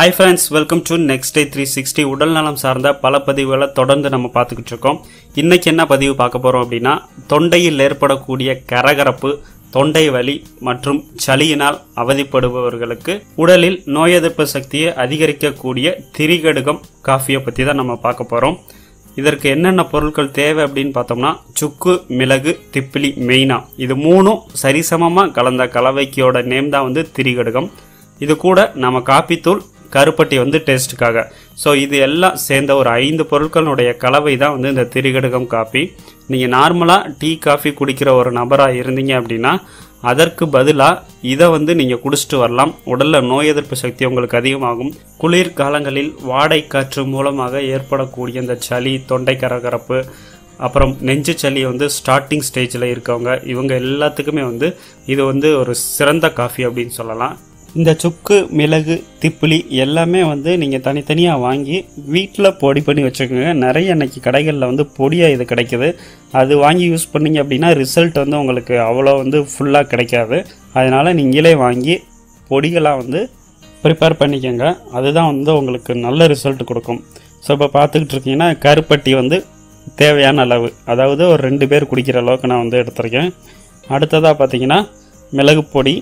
hi friends welcome to next day three sixty உடல் நலம் சார்ந்த பல பதிவுகளை தொடர்ந்து நம்ம பார்த்துக்கிட்டு இருக்கோம் இன்னைக்கு என்ன பதிவு பார்க்க போகிறோம் அப்படின்னா தொண்டையில் ஏற்படக்கூடிய கரகரப்பு தொண்டை வலி மற்றும் சளியினால் அவதிப்படுபவர்களுக்கு உடலில் நோய் எதிர்ப்பு சக்தியை அதிகரிக்கக்கூடிய திரிகடுகம் காஃபியை பற்றி தான் நம்ம பார்க்க போகிறோம் இதற்கு என்னென்ன பொருட்கள் தேவை அப்படின்னு பார்த்தோம்னா சுக்கு மிளகு திப்பிலி மெயினா இது மூணும் சரிசமமாக கலந்த கலவைக்கியோட நேம் தான் வந்து திரிகடுகம் இது கூட நம்ம காப்பித்தூள் கருப்பட்டி வந்து டேஸ்ட்டுக்காக ஸோ இது எல்லாம் சேர்ந்த ஒரு ஐந்து பொருட்களுடைய கலவை தான் வந்து இந்த திரிகடுகம் காப்பி நீங்கள் நார்மலாக டீ காஃபி குடிக்கிற ஒரு நபராக இருந்தீங்க அப்படின்னா அதற்கு பதிலாக இதை வந்து நீங்கள் குடிச்சிட்டு வரலாம் உடலில் நோய் எதிர்ப்பு சக்தி உங்களுக்கு அதிகமாகும் குளிர் காலங்களில் வாடை காற்று மூலமாக ஏற்படக்கூடிய இந்த சளி தொண்டை கரகரப்பு அப்புறம் நெஞ்சு சளி வந்து ஸ்டார்டிங் ஸ்டேஜில் இருக்கவங்க இவங்க எல்லாத்துக்குமே வந்து இது வந்து ஒரு சிறந்த காஃபி அப்படின்னு சொல்லலாம் இந்த சுக்கு மிளகு திப்பிலி எல்லாமே வந்து நீங்கள் தனித்தனியாக வாங்கி வீட்டில் பொடி பண்ணி வச்சுக்கோங்க நிறைய இன்னைக்கு கடைகளில் வந்து பொடியாக இது கிடைக்குது அது வாங்கி யூஸ் பண்ணீங்க அப்படின்னா ரிசல்ட் வந்து உங்களுக்கு அவ்வளோ வந்து ஃபுல்லாக கிடைக்காது அதனால் நீங்களே வாங்கி பொடிகளாக வந்து ப்ரிப்பேர் பண்ணிக்கோங்க அதுதான் வந்து உங்களுக்கு நல்ல ரிசல்ட் கொடுக்கும் ஸோ இப்போ பார்த்துக்கிட்டு இருக்கீங்கன்னா கருப்பட்டி வந்து தேவையான அளவு அதாவது ஒரு ரெண்டு பேர் குடிக்கிற அளவுக்கு நான் வந்து எடுத்திருக்கேன் அடுத்ததாக பார்த்தீங்கன்னா மிளகு பொடி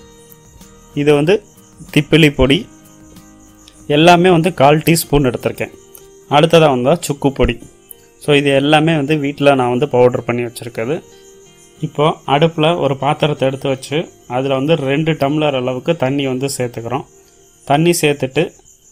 இது வந்து திப்பிலி பொடி எல்லாமே வந்து கால் டீஸ்பூன் எடுத்திருக்கேன் அடுத்ததாக வந்தால் சுக்கு பொடி ஸோ இது எல்லாமே வந்து வீட்டில் நான் வந்து பவுடர் பண்ணி வச்சுருக்குது இப்போது அடுப்பில் ஒரு பாத்திரத்தை எடுத்து வச்சு அதில் வந்து ரெண்டு டம்ளர் அளவுக்கு தண்ணி வந்து சேர்த்துக்கிறோம் தண்ணி சேர்த்துட்டு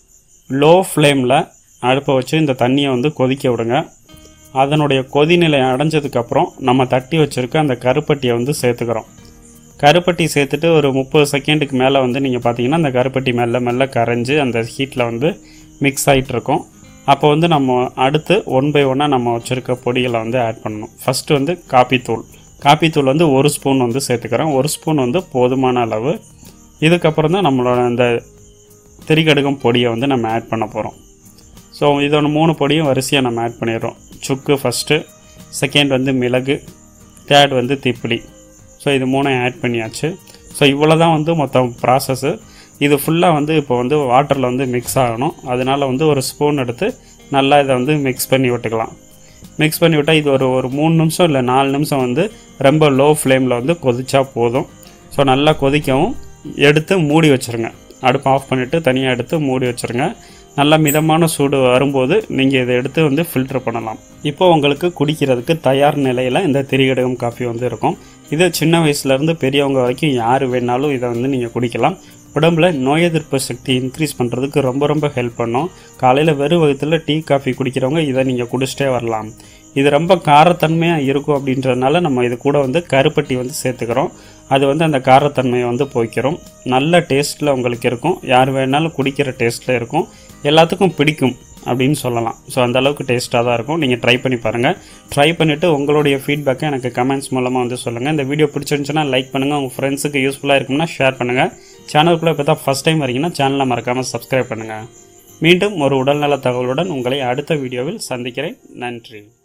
லோ ஃப்ளேமில் அடுப்பை வச்சு இந்த தண்ணியை வந்து கொதிக்க விடுங்க அதனுடைய கொதிநிலை அடைஞ்சதுக்கப்புறம் நம்ம தட்டி வச்சுருக்க அந்த கருப்பட்டியை வந்து சேர்த்துக்கிறோம் கருப்பட்டி சேர்த்துட்டு ஒரு முப்பது செகண்டுக்கு மேலே வந்து நீங்கள் பார்த்தீங்கன்னா அந்த கருப்பட்டி மெல்ல மெல்ல கரைஞ்சி அந்த ஹீட்டில் வந்து மிக்ஸ் ஆகிட்டு இருக்கும் அப்போ வந்து நம்ம அடுத்து ஒன் பை ஒன்னாக நம்ம வச்சுருக்க பொடிகளை வந்து ஆட் பண்ணணும் ஃபஸ்ட்டு வந்து காப்பித்தூள் காப்பித்தூள் வந்து ஒரு ஸ்பூன் வந்து சேர்த்துக்கிறோம் ஒரு ஸ்பூன் வந்து போதுமான அளவு இதுக்கப்புறம் தான் நம்மளோட அந்த திரிகடுகம் பொடியை வந்து நம்ம ஆட் பண்ண போகிறோம் ஸோ இதோட மூணு பொடியும் வரிசையாக நம்ம ஆட் பண்ணிடுறோம் சுக்கு ஃபஸ்ட்டு செகண்ட் வந்து மிளகு தேர்ட் வந்து திப்பிலி ஸோ இது மூணையும் ஆட் பண்ணியாச்சு ஸோ இவ்வளோ தான் வந்து மொத்தம் ப்ராசஸ்ஸு இது ஃபுல்லாக வந்து இப்போ வந்து வாட்டரில் வந்து மிக்ஸ் ஆகணும் அதனால் வந்து ஒரு ஸ்பூன் எடுத்து நல்லா இதை வந்து மிக்ஸ் பண்ணி விட்டுக்கலாம் மிக்ஸ் பண்ணி விட்டால் இது ஒரு ஒரு மூணு நிமிஷம் இல்லை நாலு நிமிஷம் வந்து ரொம்ப லோ ஃப்ளேமில் வந்து கொதிச்சா போதும் ஸோ நல்லா கொதிக்கவும் எடுத்து மூடி வச்சுருங்க அடுப்பு ஆஃப் பண்ணிவிட்டு தனியாக எடுத்து மூடி வச்சுருங்க நல்லா மிதமான சூடு வரும்போது நீங்கள் இதை எடுத்து வந்து ஃபில்டர் பண்ணலாம் இப்போ உங்களுக்கு குடிக்கிறதுக்கு தயார் நிலையில் இந்த திரிகடகம் காஃபி வந்து இருக்கும் இது சின்ன வயசுலேருந்து பெரியவங்க வரைக்கும் யார் வேணாலும் இதை வந்து நீங்கள் குடிக்கலாம் உடம்புல நோய் எதிர்ப்பு சக்தி இன்க்ரீஸ் பண்ணுறதுக்கு ரொம்ப ரொம்ப ஹெல்ப் பண்ணும் காலையில் வெறும் வகுத்தில் டீ காஃபி குடிக்கிறவங்க இதை நீங்கள் குடிச்சிட்டே வரலாம் இது ரொம்ப காரத்தன்மையாக இருக்கும் அப்படின்றதுனால நம்ம இது கூட வந்து கருப்பட்டி வந்து சேர்த்துக்கிறோம் அது வந்து அந்த காரத்தன்மையை வந்து போய்க்கிறோம் நல்ல டேஸ்ட்டில் உங்களுக்கு இருக்கும் யார் வேணாலும் குடிக்கிற டேஸ்ட்டில் இருக்கும் எல்லாத்துக்கும் பிடிக்கும் அப்படின்னு சொல்லலாம் ஸோ அந்த அளவுக்கு டேஸ்ட்டாக தான் இருக்கும் நீங்கள் ட்ரை பண்ணி பாருங்கள் ட்ரை பண்ணிவிட்டு உங்களுடைய ஃபீட்பேக்கை எனக்கு கமெண்ட்ஸ் மூலமாக வந்து சொல்லுங்கள் இந்த வீடியோ பிடிச்சிருந்துச்சுன்னா லைக் பண்ணுங்கள் உங்கள் ஃப்ரெண்ட்ஸுக்கு யூஸ்ஃபுல்லாக இருக்கும்னா ஷேர் பண்ணுங்கள் சேனலுக்குள்ளே இப்போ தான் ஃபஸ்ட் டைம் வரீங்கன்னா சேனலை மறக்காமல் சப்ஸ்கிரைப் பண்ணுங்கள் மீண்டும் ஒரு உடல்நல தகவலுடன் உங்களை அடுத்த வீடியோவில் சந்திக்கிறேன் நன்றி